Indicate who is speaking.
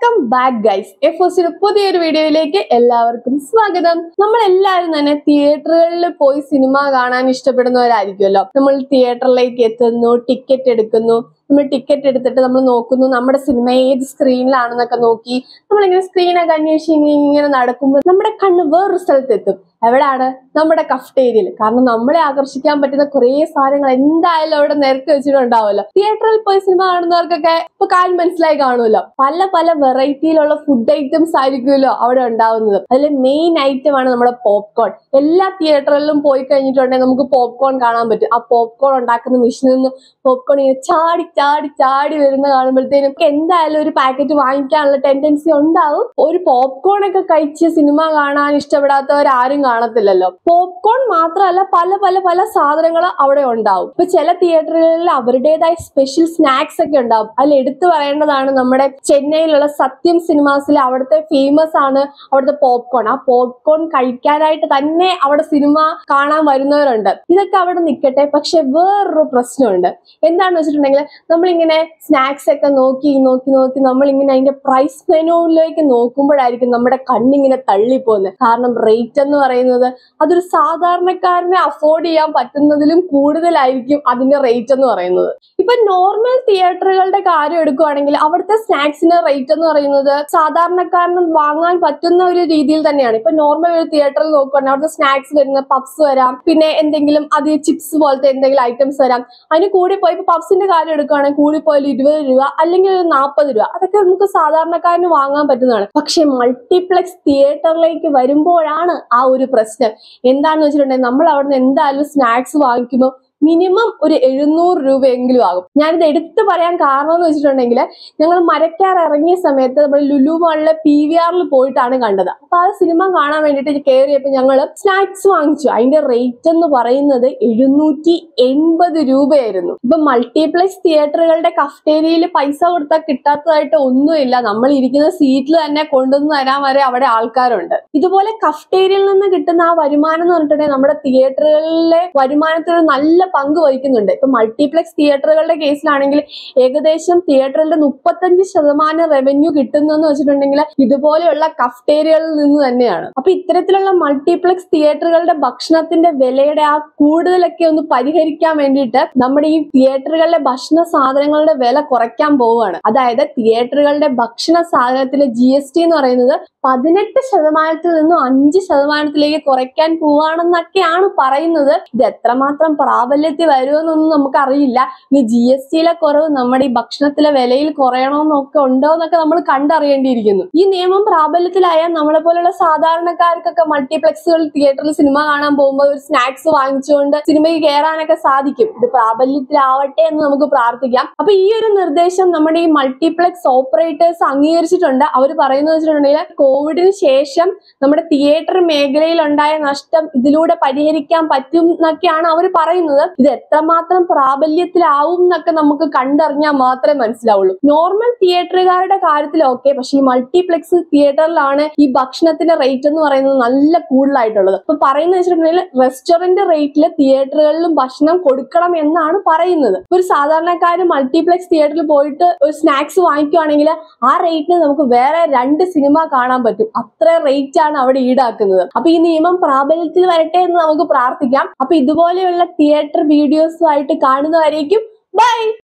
Speaker 1: welcome back guys എഫോസിന്റെ പുതിയൊരു വീഡിയോയിലേക്ക് എല്ലാവർക്കും സ്വാഗതം നമ്മൾ എല്ലാവരും തന്നെ തിയേറ്ററുകളിൽ പോയി സിനിമ കാണാൻ ഇഷ്ടപ്പെടുന്നവരായിരിക്കുമല്ലോ നമ്മൾ തിയേറ്ററിലേക്ക് എത്തുന്നു ടിക്കറ്റ് എടുക്കുന്നു നമ്മൾ ടിക്കറ്റ് എടുത്തിട്ട് നമ്മൾ നോക്കുന്നു നമ്മുടെ സിനിമ ഏത് സ്ക്രീനിലാണെന്നൊക്കെ നോക്കി നമ്മളിങ്ങനെ സ്ക്രീനൊക്കെ അന്വേഷിച്ച് ഇങ്ങനെ ഇങ്ങനെ നടക്കുമ്പോൾ നമ്മുടെ കണ്ണ് വേറൊരു സ്ഥലത്തെത്തും എവിടാണ് നമ്മുടെ കഫ്റ്റേരിയയിൽ കാരണം നമ്മളെ ആകർഷിക്കാൻ പറ്റുന്ന കുറേ സാധനങ്ങൾ എന്തായാലും അവിടെ നിരത്തി വെച്ചിട്ടുണ്ടാവുമല്ലോ തിയേറ്ററിൽ പോയി സിനിമ കാണുന്നവർക്കൊക്കെ ഇപ്പൊ കാര്യം മനസ്സിലായി കാണുമല്ലോ പല പല വെറൈറ്റിയിലുള്ള ഫുഡ് ഐറ്റംസ് ആയിരിക്കുമല്ലോ അവിടെ ഉണ്ടാവുന്നത് അതിൽ മെയിൻ ഐറ്റം ആണ് നമ്മുടെ പോപ്കോൺ എല്ലാ തിയേറ്ററിലും പോയി കഴിഞ്ഞിട്ടുണ്ടെങ്കിൽ നമുക്ക് പോപ്കോൺ കാണാൻ പറ്റും ആ പോപ്കോൺ ഉണ്ടാക്കുന്ന മെഷീനിൽ നിന്ന് പോപ്കോൺ ഇങ്ങനെ ചാടി ചാടി ചാടി വരുന്ന കാണുമ്പോഴത്തേനും നമുക്ക് എന്തായാലും ഒരു പാക്കറ്റ് വാങ്ങിക്കാനുള്ള ടെൻഡൻസി ഉണ്ടാവും ഒരു പോപ്കോൺ ഒക്കെ കഴിച്ച് സിനിമ കാണാൻ ഇഷ്ടപ്പെടാത്തവരാരും കാണത്തില്ലല്ലോ പോപ്കോൺ മാത്രമല്ല പല പല പല സാധനങ്ങൾ അവിടെ ഉണ്ടാവും ഇപ്പൊ ചില തിയേറ്ററുകളിൽ അവരുടേതായ സ്പെഷ്യൽ സ്നാക്സ് ഒക്കെ ഉണ്ടാവും അതിൽ എടുത്തു പറയേണ്ടതാണ് നമ്മുടെ ചെന്നൈയിലുള്ള സത്യം സിനിമാസിൽ അവിടുത്തെ ഫേമസ് ആണ് അവിടുത്തെ പോപ്കോൺ ആ പോപ്കോൺ കഴിക്കാനായിട്ട് തന്നെ അവിടെ സിനിമ കാണാൻ വരുന്നവരുണ്ട് ഇതൊക്കെ അവിടെ നിൽക്കട്ടെ പക്ഷെ വേറൊരു പ്രശ്നമുണ്ട് എന്താണെന്ന് വെച്ചിട്ടുണ്ടെങ്കിൽ നമ്മളിങ്ങനെ സ്നാക്സ് ഒക്കെ നോക്കി നോക്കി നോക്കി നമ്മളിങ്ങനെ അതിന്റെ പ്രൈസ് മെനുവിലേക്ക് നോക്കുമ്പോഴായിരിക്കും നമ്മുടെ കണ്ണിങ്ങനെ തള്ളിപ്പോകുന്നത് കാരണം റേറ്റ് എന്ന് പറയുന്നത് അതൊരു സാധാരണക്കാരനെ അഫോർഡ് ചെയ്യാൻ പറ്റുന്നതിലും കൂടുതലായിരിക്കും അതിന്റെ റേറ്റ് എന്ന് പറയുന്നത് ഇപ്പൊ നോർമൽ തിയേറ്ററുകളുടെ കാര്യം എടുക്കുവാണെങ്കിൽ അവിടുത്തെ സ്നാക്സിന്റെ റേറ്റ് എന്ന് പറയുന്നത് സാധാരണക്കാരന് വാങ്ങാൻ പറ്റുന്ന ഒരു രീതിയിൽ തന്നെയാണ് ഇപ്പൊ നോർമൽ ഒരു തിയേറ്ററിൽ നോക്കുകയാണെങ്കിൽ അവിടുത്തെ സ്നാക്സ് വരുന്ന പപ്സ് വരാം പിന്നെ എന്തെങ്കിലും അത് ചിപ്സ് പോലത്തെ എന്തെങ്കിലും ഐറ്റംസ് വരാം അതിന് കൂടി പോയി ഇപ്പൊ പപ്സിന്റെ കാര്യം എടുക്കുകയാണെങ്കിൽ കൂടി പോയാൽ ഇരുപത് രൂപ അല്ലെങ്കിൽ ഒരു നാൽപ്പത് രൂപ അതൊക്കെ നമുക്ക് സാധാരണക്കാരന് വാങ്ങാൻ പറ്റുന്നതാണ് പക്ഷെ മൾട്ടിപ്ലെക്സ് തിയേറ്ററിലേക്ക് വരുമ്പോഴാണ് ആ ഒരു പ്രശ്നം എന്താണെന്ന് വെച്ചിട്ടുണ്ടെങ്കിൽ നമ്മൾ അവിടെ നിന്ന് എന്തായാലും സ്നാക്സ് വാങ്ങിക്കുമ്പോൾ മിനിമം ഒരു എഴുന്നൂറ് രൂപയെങ്കിലും ആകും ഞാനിത് എടുത്തു പറയാൻ കാരണം എന്ന് വെച്ചിട്ടുണ്ടെങ്കിൽ ഞങ്ങൾ മരക്കാർ ഇറങ്ങിയ സമയത്ത് നമ്മൾ ലുലു മാളിലെ പി വി ആറിൽ പോയിട്ടാണ് കണ്ടത് അപ്പൊ ആ സിനിമ കാണാൻ വേണ്ടിയിട്ട് കയറിയപ്പോൾ ഞങ്ങൾ സ്നാക്സ് വാങ്ങിച്ചു അതിന്റെ റേറ്റ് എന്ന് പറയുന്നത് എഴുന്നൂറ്റി എൺപത് രൂപയായിരുന്നു ഇപ്പൊ മൾട്ടിപ്ലെക്സ് തിയേറ്ററുകളുടെ കഫ്റ്റേരിയയിൽ പൈസ കൊടുത്താൽ കിട്ടാത്തതായിട്ട് ഒന്നുമില്ല നമ്മൾ ഇരിക്കുന്ന സീറ്റിൽ തന്നെ കൊണ്ടുവന്ന് തരാൻ വരെ അവിടെ ആൾക്കാരുണ്ട് ഇതുപോലെ കഫ്റ്റേരിയയിൽ നിന്ന് കിട്ടുന്ന ആ വരുമാനം എന്ന് പറഞ്ഞിട്ടുണ്ടെങ്കിൽ നമ്മുടെ തിയേറ്ററുകളിലെ വരുമാനത്തിന് നല്ല പങ്ക് വഹിക്കുന്നുണ്ട് ഇപ്പൊ മൾട്ടിപ്ലെക്സ് തിയേറ്ററുകളുടെ കേസിലാണെങ്കിൽ ഏകദേശം തിയേറ്ററിന്റെ മുപ്പത്തഞ്ച് ശതമാനം റവന്യൂ കിട്ടുന്നെന്ന് വെച്ചിട്ടുണ്ടെങ്കിൽ ഇതുപോലെയുള്ള കഫ്റ്റേരിയകളിൽ നിന്ന് തന്നെയാണ് അപ്പൊ ഇത്തരത്തിലുള്ള മൾട്ടിപ്ലെക്സ് തിയേറ്ററുകളുടെ ഭക്ഷണത്തിന്റെ വിലയുടെ ആ കൂടുതലൊക്കെ ഒന്ന് പരിഹരിക്കാൻ വേണ്ടിയിട്ട് നമ്മുടെ ഈ തിയേറ്ററുകളിലെ ഭക്ഷണ സാധനങ്ങളുടെ വില കുറയ്ക്കാൻ പോവുകയാണ് അതായത് തിയേറ്ററുകളുടെ ഭക്ഷണ സാധനത്തിലെ ജി എസ് ടി എന്ന് പറയുന്നത് പതിനെട്ട് ശതമാനത്തിൽ നിന്നും അഞ്ച് ശതമാനത്തിലേക്ക് കുറയ്ക്കാൻ പോവാണെന്നൊക്കെയാണ് പറയുന്നത് ഇത് എത്രമാത്രം പ്രാബല്യത്തിൽ വരുമെന്നൊന്നും നമുക്കറിയില്ല ഇനി ജി എസ് ടിയിലെ കുറവ് നമ്മുടെ ഈ ഭക്ഷണത്തിലെ വിലയിൽ കുറയണമെന്നൊക്കെ ഉണ്ടോ എന്നൊക്കെ നമ്മൾ കണ്ടറിയേണ്ടിയിരിക്കുന്നു ഈ നിയമം പ്രാബല്യത്തിലായാൽ നമ്മളെ പോലുള്ള സാധാരണക്കാർക്കൊക്കെ മൾട്ടിപ്ലെക്സുകൾ തിയേറ്ററിൽ സിനിമ കാണാൻ പോകുമ്പോൾ ഒരു സ്നാക്സ് വാങ്ങിച്ചുകൊണ്ട് സിനിമയ്ക്ക് കയറാനൊക്കെ സാധിക്കും ഇത് പ്രാബല്യത്തിലാവട്ടെ എന്ന് നമുക്ക് പ്രാർത്ഥിക്കാം അപ്പൊ ഈ ഒരു നിർദ്ദേശം നമ്മുടെ ഈ മൾട്ടിപ്ലെക്സ് ഓപ്പറേറ്റേഴ്സ് അംഗീകരിച്ചിട്ടുണ്ട് അവർ പറയുന്നത് വെച്ചിട്ടുണ്ടെങ്കിൽ കോവിഡിന് ശേഷം നമ്മുടെ തിയേറ്റർ മേഖലയിൽ ഉണ്ടായ നഷ്ടം ഇതിലൂടെ പരിഹരിക്കാൻ പറ്റും എന്നൊക്കെയാണ് അവർ പറയുന്നത് ഇത് എത്രമാത്രം പ്രാബല്യത്തിലാവും എന്നൊക്കെ നമുക്ക് കണ്ടറിഞ്ഞാൽ മാത്രമേ മനസ്സിലാവുള്ളൂ നോർമൽ തിയേറ്ററുകാരുടെ കാര്യത്തിൽ ഓക്കെ പക്ഷെ ഈ മൾട്ടിപ്ലെക്സ് തിയേറ്ററിലാണ് ഈ ഭക്ഷണത്തിന്റെ റേറ്റ് എന്ന് പറയുന്നത് നല്ല കൂടുതലായിട്ടുള്ളത് അപ്പൊ പറയുന്നത് വെച്ചിട്ടുണ്ടെങ്കിൽ റെസ്റ്റോറന്റ് റേറ്റിൽ തിയേറ്ററുകളിലും ഭക്ഷണം കൊടുക്കണം എന്നാണ് പറയുന്നത് ഒരു സാധാരണക്കാര് മൾട്ടിപ്ലെക്സ് തിയേറ്ററിൽ പോയിട്ട് ഒരു സ്നാക്സ് വാങ്ങിക്കുവാണെങ്കിൽ ആ റേറ്റിന് നമുക്ക് വേറെ രണ്ട് സിനിമ കാണാൻ പറ്റും അത്ര റേറ്റ് ആണ് അവിടെ ഈടാക്കുന്നത് അപ്പൊ ഈ നിയമം പ്രാബല്യത്തിൽ വരട്ടെ എന്ന് നമുക്ക് പ്രാർത്ഥിക്കാം അപ്പൊ ഇതുപോലെയുള്ള തിയേറ്റർ വീഡിയോസുമായിട്ട് കാണുന്നവരേക്കും ബൈ